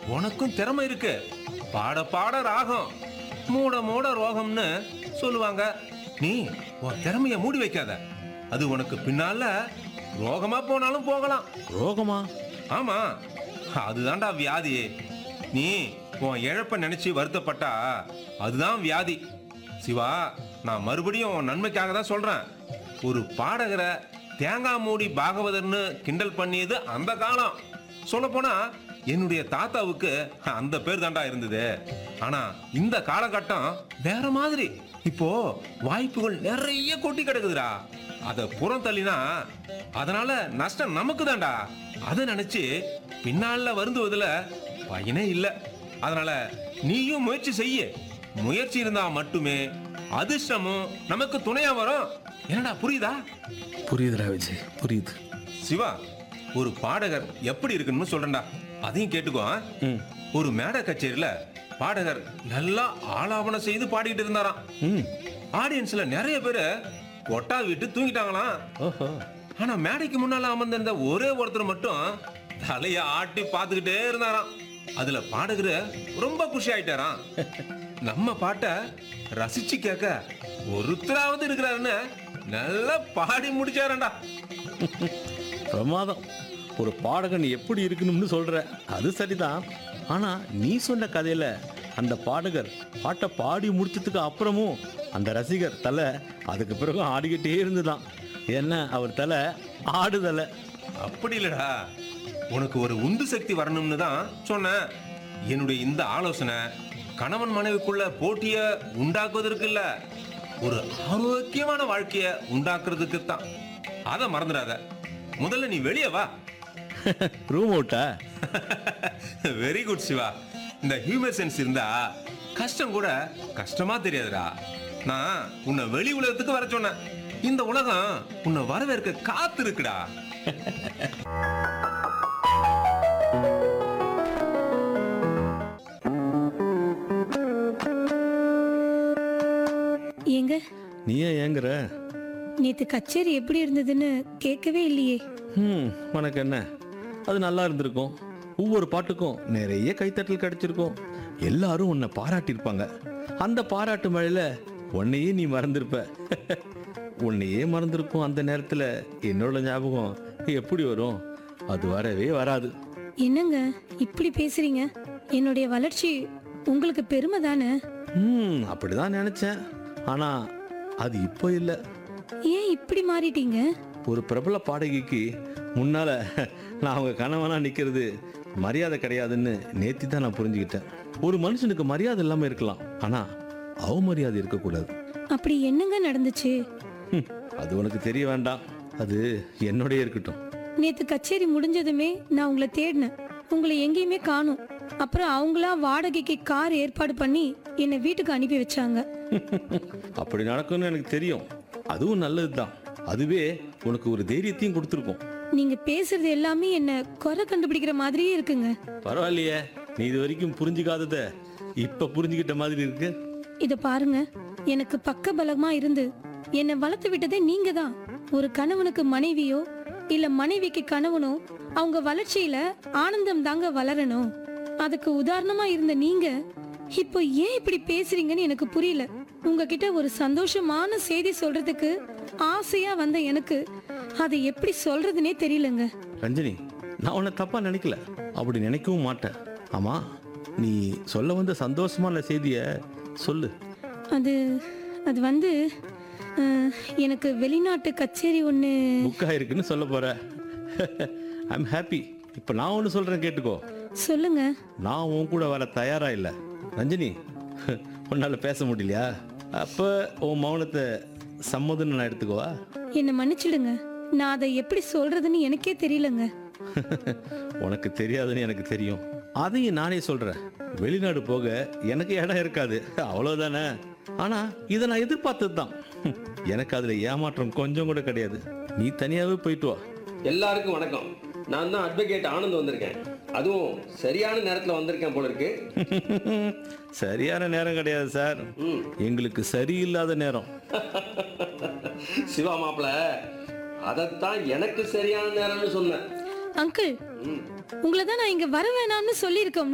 உனக்கும் திறமை இருக்கு பாட பாட ராகம் மூட மூட ரோகம்னு சொல்லுவாங்க நீ உன் திறமைய மூடி வைக்காத அது உனக்கு பின்னால ரோகமா போனாலும் போகலாம் ரோகமா ஆமா அதுதான்டா வியாதி நீ உன் இழப்ப நினைச்சு வருத்தப்பட்டா அதுதான் வியாதி சிவா நான் மறுபடியும் உன் நன்மைக்காக தான் சொல்றேன் ஒரு பாடகரை தேங்காய் மூடி பாகவதர்னு கிண்டல் பண்ணியது அந்த காலம் சொல்லப்போனா என்னுடைய தாத்தாவுக்கு அந்த பேர் தாண்டா இருந்தது ஆனா இந்த காலகட்டம் வேற மாதிரி இப்போ வாய்ப்புகள் நிறைய கொட்டி கிடக்குதுடா அத புறம் தள்ளினா அதனால நஷ்டம் நமக்கு தான்டா அதை நினைச்சு பின்னால வருந்துவதுல பயனே இல்ல அதனால நீயும் முயற்சி செய்ய முயற்சி இருந்தா மட்டுமே அதிர்ஷ்டமும் நமக்கு துணையா வரும் என்னடா புரியுதா புரியுதுடா விஜய் புரியுது சிவா ஒரு பாடகர் எப்படி இருக்குன்னு சொல்றேன்டா அதையும் கேட்டுக்கோ ஆ? ம் ஒரு மேடை கச்சேரியில பாடகர் நல்லா ஆலாபனம் செய்து பாடிக்கிட்டு இருந்தாராம் ம் ஆடியன்ஸ்ல நிறைய பேரு கொட்டா விட்டு தூங்கிட்டாங்களாம் ஓஹோ ஆனா மேடைக்கு முன்னால அமர்ந்திருந்த ஒரே ஒருத்தர் மட்டும் தலைய ஆட்டி பார்த்துக்கிட்டே இருந்தாராம் அதுல பாடகரு ரொம்ப குஷி ஆயிட்டாராம் நம்ம பாட்டை ரசிச்சு கேட்க ஒருத்தராவது இருக்கிறாருன்னு நல்லா பாடி முடிச்சாரண்டா பிரமாதம் ஒரு பாடகன் எப்படி இருக்கணும்னு சொல்ற அது சரிதான் ஆனா நீ சொன்ன கதையில அந்த பாடகர் பாட்டை பாடி முடிச்சதுக்கு அப்புறமும் அந்த ரசிகர் தலை அதுக்கு பிறகு ஆடிக்கிட்டே இருந்துதான் என்ன அவர் தலை ஆடுதலை அப்படி இல்லடா உனக்கு ஒரு உந்து சக்தி வரணும்னு தான் சொன்னேன் என்னுடைய இந்த ஆலோசனை கணவன் மனைவிக்குள்ள போட்டிய உண்டாக்குவதற்கு இல்ல ஒரு ஆரோக்கியமான வாழ்க்கைய உண்டாக்குறதுக்கு தான் அதை மறந்துடாத முதல்ல நீ வெளியே வா ரூம் அவுட்டா வெரி குட் சிவா இந்த ஹியூமர் சென்ஸ் இருந்தா கஷ்டம் கூட கஷ்டமா தெரியாதுடா நான் உன்னை வெளி உலகத்துக்கு வர சொன்னேன் இந்த உலகம் உன்னை வரவேற்க காத்து இருக்குடா ஏங்க நீ ஏன் ஏங்குற நேத்து கச்சேரி எப்படி இருந்ததுன்னு கேட்கவே இல்லையே ம் உனக்கு என்ன அது நல்லா இருந்திருக்கும் ஒவ்வொரு பாட்டுக்கும் நிறைய கைத்தட்டல் கிடைச்சிருக்கும் எல்லாரும் உன்னை பாராட்டியிருப்பாங்க அந்த பாராட்டு மழையில உன்னையே நீ மறந்திருப்ப உன்னையே மறந்திருக்கும் அந்த நேரத்துல என்னோட ஞாபகம் எப்படி வரும் அது வரவே வராது என்னங்க இப்படி பேசுறீங்க என்னுடைய வளர்ச்சி உங்களுக்கு பெருமை தானே ம் அப்படிதான் நினைச்சேன் ஆனா அது இப்போ இல்லை ஏன் இப்படி மாறிட்டீங்க ஒரு பிரபல பாடகிக்கு முன்னால நான் அவங்க கணவனா நிக்கிறது மரியாதை கிடையாதுன்னு நேத்தி தான் நான் புரிஞ்சுக்கிட்டேன் ஒரு மனுஷனுக்கு மரியாதை இல்லாம இருக்கலாம் ஆனா அவமரியாதை இருக்கக்கூடாது அப்படி என்னங்க நடந்துச்சு ஹம், அது உனக்கு தெரிய வேண்டாம் அது என்னோடய இருக்கட்டும் நேத்து கச்சேரி முடிஞ்சதுமே நான் உங்களை தேடினேன் உங்களை எங்கேயுமே காணும் அப்புறம் அவங்களா வாடகைக்கு கார் ஏற்பாடு பண்ணி என்னை வீட்டுக்கு அனுப்பி வச்சாங்க அப்படி நடக்கும்னு எனக்கு தெரியும் அதுவும் நல்லதுதான் அதுவே உனக்கு ஒரு தைரியத்தையும் கொடுத்துருக்கும் நீங்க பேசுறது எல்லாமே என்ன குறை கண்டுபிடிக்கிற மாதிரியே இருக்குங்க பரவாயில்லையே நீ இது வரைக்கும் புரிஞ்சுக்காதத இப்ப புரிஞ்சுக்கிட்ட மாதிரி இருக்கு இத பாருங்க எனக்கு பக்க பலமா இருந்து என்னை வளர்த்து விட்டதே நீங்க தான் ஒரு கணவனுக்கு மனைவியோ இல்ல மனைவிக்கு கணவனோ அவங்க வளர்ச்சியில ஆனந்தம் தாங்க வளரணும் அதுக்கு உதாரணமா இருந்த நீங்க இப்போ ஏன் இப்படி பேசுறீங்கன்னு எனக்கு புரியல உங்ககிட்ட ஒரு சந்தோஷமான செய்தி சொல்றதுக்கு ஆசையா வந்த எனக்கு அதை எப்படி சொல்றதுனே தெரியலங்க ரஞ்சனி நான் உன்னை தப்பா நினைக்கல அப்படி நினைக்கவும் மாட்டேன் ஆமா நீ சொல்ல வந்த சந்தோஷமான செய்திய சொல்லு அது அது வந்து அஹ், எனக்கு வெளிநாட்டு கச்சேரி ஒன்று புக் ஆயிருக்குன்னு சொல்ல போற ஐம் ஹாப்பி இப்போ நான் ஒன்று சொல்றேன் கேட்டுக்கோ சொல்லுங்க நான் உன் கூட வர தயாரா இல்லை ரஞ்சனி உன்னால பேச முடியலையா அப்ப உன் மௌனத்தை சம்மதம்னு நான் எடுத்துக்கோவா என்னை மன்னிச்சிடுங்க நான் அதை எப்படி சொல்றதுன்னு எனக்கே தெரியலங்க உனக்கு தெரியாதுன்னு எனக்கு தெரியும் அதையும் நானே சொல்றேன் வெளிநாடு போக எனக்கு இடம் இருக்காது அவ்வளவுதானே ஆனா இதை நான் எதிர்பார்த்தது தான் எனக்கு அதுல ஏமாற்றம் கொஞ்சம் கூட கிடையாது நீ தனியாவே போயிட்டு வா எல்லாருக்கும் வணக்கம் நான் தான் அட்வொகேட் ஆனந்த் வந்திருக்கேன் அதுவும் சரியான நேரத்தில் வந்திருக்கேன் போல இருக்கு சரியான நேரம் கிடையாது சார் எங்களுக்கு சரியில்லாத நேரம் சிவா மாப்பிள அதைத்தான் எனக்கு சரியான நேரம்னு சொன்னேன் அங்கிள் உங்களை தான் நான் இங்க வர வேணாம்னு சொல்லியிருக்கோம்